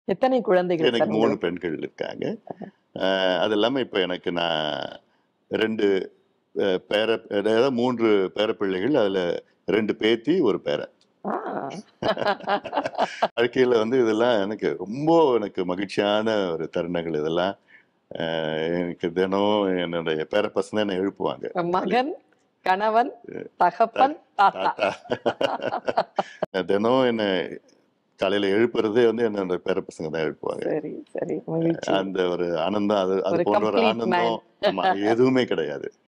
எத்தனை குழந்தைகள் எனக்கு சார் மூணு உங்களுக்கு? பெண்கள் இருக்காங்க அஹ் அது இல்லாம இப்ப எனக்கு நான் ரெண்டு அஹ், பேர அதாவது மூன்று பேரப்பிள்ளைகள் அதுல ரெண்டு பேத்தி ஒரு பேரன் ஆ. வாழ்க்கையில வந்து இதெல்லாம் எனக்கு ரொம்ப எனக்கு மகிழ்ச்சியான ஒரு தருணங்கள் இதெல்லாம் அஹ், எனக்கு தினம் என்னுடைய பேர பசங்க என்னை எழுப்புவாங்க மகன் கணவன் தகப்பன் தாத்தா தாத்தா தினம் என்ன காலையில எழுப்புறதே வந்து என்னோட பேர பசங்க தான் எழுப்புவாங்க சரி சரி மகிழ்ச்சி அந்த ஒரு ஆனந்தம் அது அது ஒரு போன்ற ஒரு complete ஆனந்தம் ஆமா எதுவுமே கிடையாது